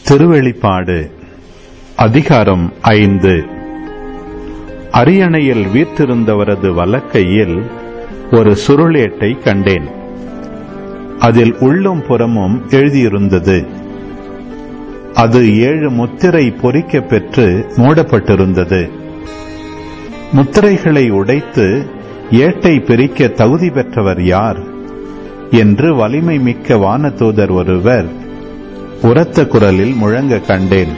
திருவெளிப்பாடு அதிகாரம் ஐந்து அரியணையில் வீற்றிருந்தவரது வலக்கையில் ஒரு சுருளேட்டை கண்டேன் அதில் உள்ளும் புறமும் எழுதியிருந்தது அது ஏழு முத்திரை பொறிக்கப் பெற்று மூடப்பட்டிருந்தது முத்திரைகளை உடைத்து ஏட்டை பிரிக்க தகுதி பெற்றவர் யார் என்று வலிமை மிக்க வானதூதர் ஒருவர் உரத்த குரலில் முழங்க கண்டேன்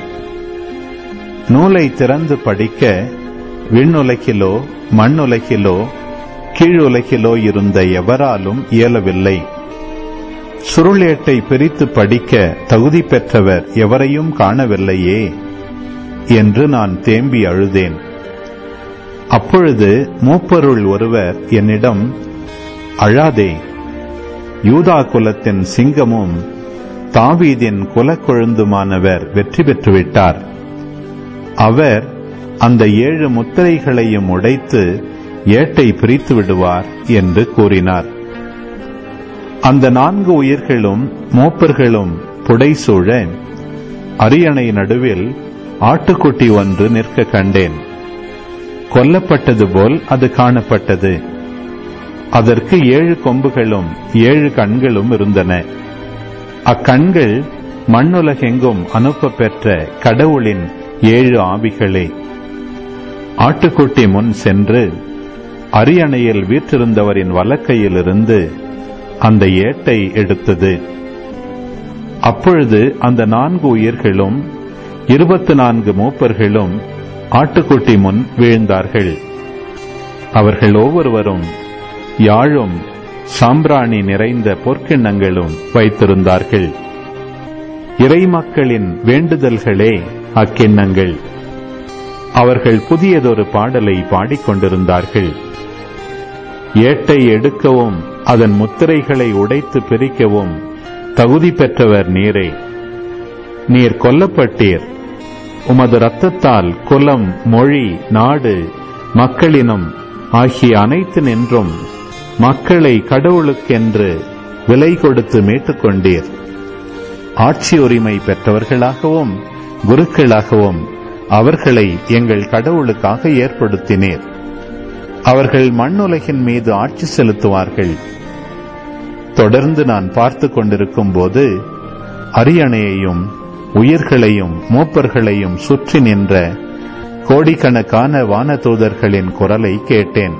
நூலை திறந்து படிக்க விண்ணுலகிலோ மண்ணுலகிலோ கீழுலகிலோ இருந்த எவராலும் இயலவில்லை சுருளேட்டை பிரித்து படிக்க தகுதி பெற்றவர் எவரையும் காணவில்லையே என்று நான் தேம்பி அழுதேன் அப்பொழுது மூப்பருள் ஒருவர் என்னிடம் அழாதே யூதா குலத்தின் சிங்கமும் தாவீதின் குலக்கொழுந்துமானவர் வெற்றி பெற்றுவிட்டார் அவர் அந்த ஏழு முத்திரைகளையும் உடைத்து ஏட்டை பிரித்து விடுவார் என்று கூறினார் அந்த நான்கு உயிர்களும் மூப்பர்களும் புடைசூழ அரியணை நடுவில் ஆட்டுக்குட்டி ஒன்று நிற்க கண்டேன் கொல்லப்பட்டது போல் அது காணப்பட்டது அதற்கு ஏழு கொம்புகளும் ஏழு கண்களும் இருந்தன அக்கண்கள் மண்ணுலகெங்கும் அனுப்ப பெற்ற கடவுளின் ஏழு ஆவிகளே ஆட்டுக்குட்டி முன் சென்று அரியணையில் வீற்றிருந்தவரின் வலக்கையிலிருந்து அந்த ஏட்டை எடுத்தது அப்பொழுது அந்த நான்கு உயிர்களும் இருபத்து நான்கு மூப்பர்களும் ஆட்டுக்குட்டி முன் வீழ்ந்தார்கள் அவர்கள் ஒவ்வொருவரும் யாழும் சாம்பிராணி நிறைந்த பொற்கிண்ணங்களும் வைத்திருந்தார்கள் இறைமக்களின் வேண்டுதல்களே அக்கிண்ணங்கள் அவர்கள் புதியதொரு பாடலை பாடிக்கொண்டிருந்தார்கள் ஏட்டை எடுக்கவும் அதன் முத்திரைகளை உடைத்து பிரிக்கவும் தகுதி பெற்றவர் நீரே நீர் கொல்லப்பட்டீர் உமது இரத்தத்தால் குலம் மொழி நாடு மக்களினம் ஆகிய அனைத்து நின்றும் மக்களை கடவுளுக்கென்று விலை கொடுத்து மீட்டுக் கொண்டீர் ஆட்சி உரிமை பெற்றவர்களாகவும் குருக்களாகவும் அவர்களை எங்கள் கடவுளுக்காக ஏற்படுத்தினீர் அவர்கள் மண்ணுலகின் மீது ஆட்சி செலுத்துவார்கள் தொடர்ந்து நான் பார்த்து கொண்டிருக்கும் போது அரியணையையும் உயிர்களையும் மூப்பர்களையும் சுற்றி நின்ற கோடிக்கணக்கான வானதூதர்களின் குரலை கேட்டேன்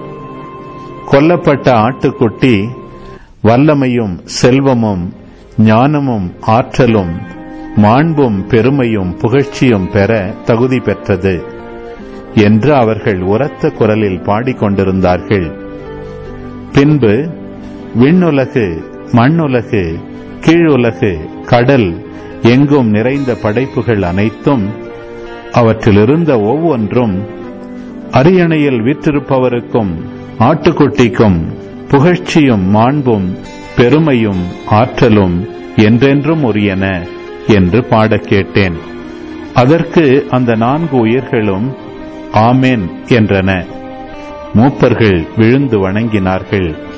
கொல்லப்பட்ட ஆட்டுக்குட்டி வல்லமையும் செல்வமும் ஞானமும் ஆற்றலும் மாண்பும் பெருமையும் புகழ்ச்சியும் பெற தகுதி பெற்றது என்று அவர்கள் உரத்த குரலில் பாடிக்கொண்டிருந்தார்கள் பின்பு விண்ணுலகு மண்ணுலகு கீழுலகு கடல் எங்கும் நிறைந்த படைப்புகள் அனைத்தும் அவற்றிலிருந்த ஒவ்வொன்றும் அரியணையில் வீற்றிருப்பவருக்கும் ஆட்டுக்குட்டிக்கும் புகழ்ச்சியும் மாண்பும் பெருமையும் ஆற்றலும் என்றென்றும் உரியன என்று பாடக் கேட்டேன் அதற்கு அந்த நான்கு உயிர்களும் ஆமேன் என்றன மூப்பர்கள் விழுந்து வணங்கினார்கள்